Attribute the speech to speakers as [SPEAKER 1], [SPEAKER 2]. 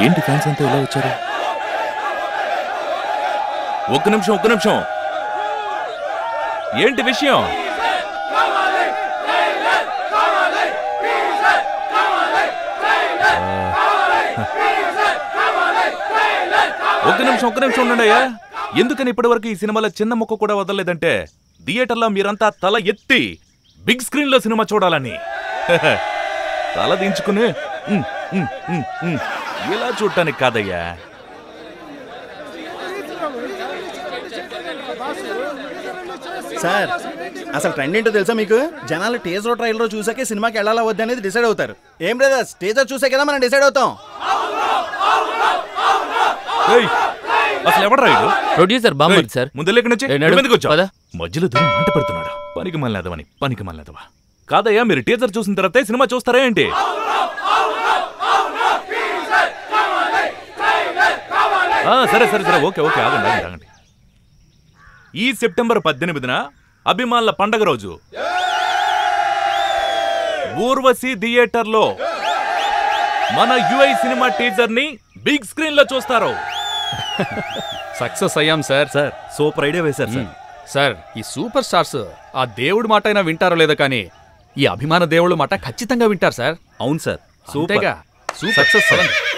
[SPEAKER 1] ఏంటి ఫ్యాన్స్ అంతా ఇలా వచ్చారు ఒక్క నిమిషం ఒక్క నిమిషం ఏంటి విషయం ఒక్క నిమిషం ఒక్క నిమిషం ఉండండి అయ్యా ఎందుకని ఇప్పటివరకు ఈ సినిమాలో చిన్న ముక్క కూడా వదలలేదంటే థియేటర్లో మీరంతా తల ఎత్తి బిగ్ స్క్రీన్ లో సినిమా చూడాలని తల దించుకుని ఉమ్, ఉమ్, ఉమ్, ఉమ్, ఇలా చూడటానికి కాదయ్యా
[SPEAKER 2] సార్ అసలు ట్రెండ్ ఏంటో తెలుసా మీకు జనాలు టేజర్ ట్రైలర్ చూసాకే సినిమాకి వెళ్ళాలా వద్దు అనేది డిసైడ్ అవుతారు ఏం బ్రదర్స్ టేజర్ చూసే కదా మనం డిసైడ్ అవుతాం
[SPEAKER 1] ఏయ్, అసలు ఎవడు రైడు
[SPEAKER 3] ప్రొడ్యూసర్ బామ్మది సార్
[SPEAKER 1] ముందు లేక నుంచి
[SPEAKER 3] ఏ, నడు.
[SPEAKER 1] ఎందుకు వచ్చావు
[SPEAKER 3] పద.
[SPEAKER 1] మధ్యలో దూరం మంట పెడుతున్నాడు పనికి మళ్ళదవని పనికి మళ్ళదవా కాదయ్యా మీరు టీజర్ చూసిన తర్వాత సినిమా చూస్తారా ఏంటి ఆ, సరే సరే సరే ఓకే ఓకే ఆగండి ఆగండి ఆగండి ఈ సెప్టెంబర్ పద్దెనిమిదిన అభిమానుల పండగ రోజు ఊర్వశి థియేటర్లో మన యుఐ సినిమా టీజర్ ని బిగ్ స్క్రీన్ లో చూస్తారు
[SPEAKER 4] సక్సెస్ అయ్యాం సార్
[SPEAKER 2] సార్ సూపర్ ఐడియా వేశారు సార్
[SPEAKER 4] సార్ ఈ సూపర్ స్టార్స్ ఆ దేవుడి మాట అయినా వింటారో లేదో కానీ ఈ అభిమాన దేవుళ్ళ మాట ఖచ్చితంగా వింటారు సార్
[SPEAKER 2] అవును సార్ సూపర్
[SPEAKER 4] అంతేగా సూపర్
[SPEAKER 2] Success, sir.
[SPEAKER 4] పదండి.